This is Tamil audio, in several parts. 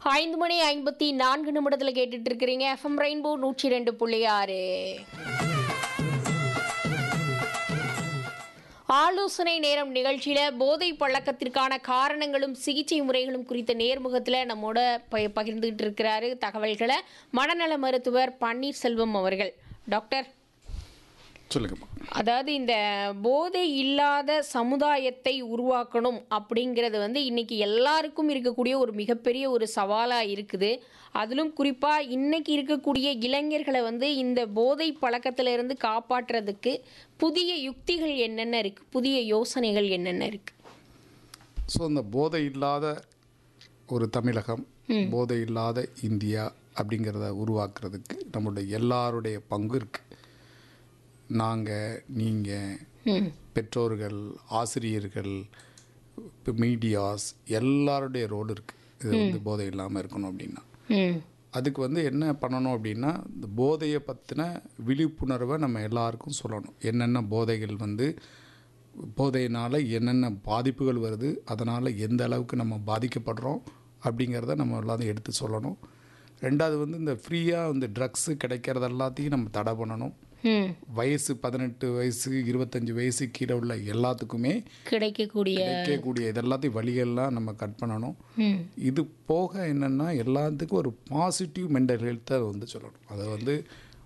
ஐந்து மணி ஐம்பத்தி நான்கு நிமிடத்தில் கேட்டுட்டு இருக்கிறீங்க எஃப்எம் ரெயின்போ நூற்றி ரெண்டு புள்ளி ஆறு ஆலோசனை நேரம் நிகழ்ச்சியில போதை பழக்கத்திற்கான காரணங்களும் சிகிச்சை முறைகளும் குறித்த நேர்முகத்தில் நம்மோட ப பகிர்ந்துகிட்டு இருக்கிறாரு தகவல்களை மனநல மருத்துவர் பன்னீர்செல்வம் அவர்கள் டாக்டர் சொல்லுங்கம்மா அதாவது இந்த போதை இல்லாத சமுதாயத்தை உருவாக்கணும் அப்படிங்கிறது வந்து இன்னைக்கு எல்லாருக்கும் இருக்கக்கூடிய ஒரு மிகப்பெரிய ஒரு சவாலாக இருக்குது அதிலும் குறிப்பாக இன்னைக்கு இருக்கக்கூடிய இளைஞர்களை வந்து இந்த போதை பழக்கத்துல இருந்து காப்பாற்றுறதுக்கு புதிய யுக்திகள் என்னென்ன இருக்குது புதிய யோசனைகள் என்னென்ன இருக்குது ஸோ இந்த போதை இல்லாத ஒரு தமிழகம் போதை இல்லாத இந்தியா அப்படிங்கிறத உருவாக்குறதுக்கு நம்மளுடைய எல்லாருடைய பங்கு இருக்குது நாங்கள் நீங்கள் பெற்றோர்கள் ஆசிரியர்கள் இப்போ மீடியாஸ் எல்லாருடைய ரோல் இருக்குது இது வந்து போதை இல்லாமல் இருக்கணும் அப்படின்னா ம் அதுக்கு வந்து என்ன பண்ணணும் அப்படின்னா இந்த போதையை பற்றின விழிப்புணர்வை நம்ம எல்லாருக்கும் சொல்லணும் என்னென்ன போதைகள் வந்து போதையினால் என்னென்ன பாதிப்புகள் வருது அதனால் எந்த அளவுக்கு நம்ம பாதிக்கப்படுறோம் அப்படிங்கிறத நம்ம எல்லாத்தையும் எடுத்து சொல்லணும் ரெண்டாவது வந்து இந்த ஃப்ரீயாக இந்த ட்ரக்ஸு கிடைக்கிறது எல்லாத்தையும் நம்ம தடை பண்ணணும் ம் வயசு பதினெட்டு வயசு இருபத்தஞ்சி வயசு கீழே உள்ள எல்லாத்துக்குமே கிடைக்கக்கூடிய கிடைக்கக்கூடிய இதெல்லாத்தையும் வழிகள்லாம் நம்ம கட் பண்ணணும் ம் இது போக என்னென்னா எல்லாத்துக்கும் ஒரு பாசிட்டிவ் மென்டல் ஹெல்த்தை வந்து சொல்லணும் அதை வந்து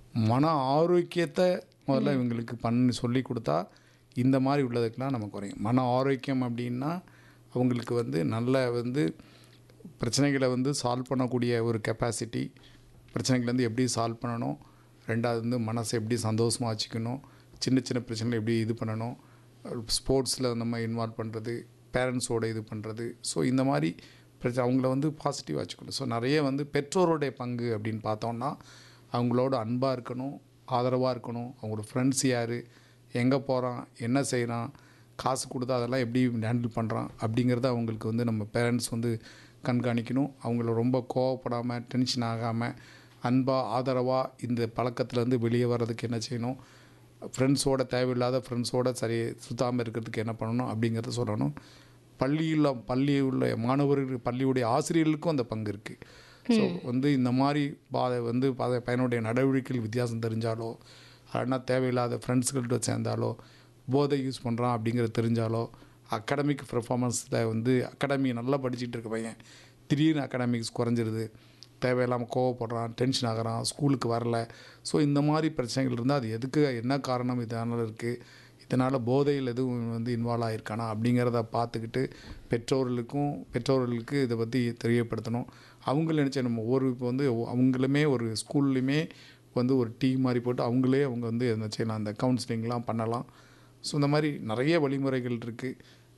மன ஆரோக்கியத்தை முதல்ல இவங்களுக்கு பண்ணி சொல்லி கொடுத்தா இந்த மாதிரி உள்ளதுக்கெல்லாம் நம்ம குறையும் மன ஆரோக்கியம் அப்படின்னா அவங்களுக்கு வந்து நல்ல வந்து பிரச்சனைகளை வந்து சால்வ் பண்ணக்கூடிய ஒரு கெப்பாசிட்டி பிரச்சனைகளை வந்து எப்படி சால்வ் பண்ணணும் ரெண்டாவது வந்து மனசை எப்படி சந்தோஷமாக வச்சுக்கணும் சின்ன சின்ன பிரச்சனைகளை எப்படி இது பண்ணணும் ஸ்போர்ட்ஸில் நம்ம இன்வால்வ் பண்ணுறது பேரண்ட்ஸோட இது பண்ணுறது ஸோ இந்த மாதிரி பிரச்சனை அவங்கள வந்து பாசிட்டிவாக வச்சுக்கணும் ஸோ நிறைய வந்து பெற்றோருடைய பங்கு அப்படின்னு பார்த்தோம்னா அவங்களோட அன்பாக இருக்கணும் ஆதரவாக இருக்கணும் அவங்களோட ஃப்ரெண்ட்ஸ் யார் எங்கே போகிறான் என்ன செய்கிறான் காசு கொடுத்தா அதெல்லாம் எப்படி ஹேண்டில் பண்ணுறான் அப்படிங்கிறத அவங்களுக்கு வந்து நம்ம பேரண்ட்ஸ் வந்து கண்காணிக்கணும் அவங்கள ரொம்ப கோவப்படாமல் டென்ஷன் ஆகாமல் அன்பாக ஆதரவாக இந்த பழக்கத்துலேருந்து வெளியே வர்றதுக்கு என்ன செய்யணும் ஃப்ரெண்ட்ஸோட தேவையில்லாத ஃப்ரெண்ட்ஸோட சரி சுத்தாமல் இருக்கிறதுக்கு என்ன பண்ணணும் அப்படிங்கிறத சொல்லணும் பள்ளியில் பள்ளி உள்ள மாணவர்கள் பள்ளியுடைய ஆசிரியர்களுக்கும் அந்த பங்கு இருக்குது ஸோ வந்து இந்த மாதிரி பாதை வந்து பாதை பையனுடைய நடவடிக்கைகள் வித்தியாசம் தெரிஞ்சாலோ இல்லைன்னா தேவையில்லாத ஃப்ரெண்ட்ஸ்கள்கிட்ட சேர்ந்தாலோ போதை யூஸ் பண்ணுறான் அப்படிங்கிறது தெரிஞ்சாலோ அகாடமிக் பெர்ஃபார்மன்ஸில் வந்து அகாடமி நல்லா படிச்சுட்டு இருக்க பையன் திடீர்னு அகாடமிக்ஸ் குறைஞ்சிருது தேவையில்லாமல் கோவப்படுறான் டென்ஷன் ஆகிறான் ஸ்கூலுக்கு வரல ஸோ இந்த மாதிரி பிரச்சனைகள் இருந்தால் அது எதுக்கு என்ன காரணம் இதனால் இருக்குது இதனால் போதையில் எதுவும் வந்து இன்வால்வ் ஆகிருக்கானா அப்படிங்கிறத பார்த்துக்கிட்டு பெற்றோர்களுக்கும் பெற்றோர்களுக்கு இதை பற்றி தெரியப்படுத்தணும் அவங்க நினச்ச நம்ம ஒவ்வொரு இப்போ வந்து அவங்களுமே ஒரு ஸ்கூல்லையுமே வந்து ஒரு டீம் மாதிரி போட்டு அவங்களே அவங்க வந்து என்ன செய்யலாம் அந்த கவுன்சிலிங்லாம் பண்ணலாம் ஸோ இந்த மாதிரி நிறைய வழிமுறைகள் இருக்குது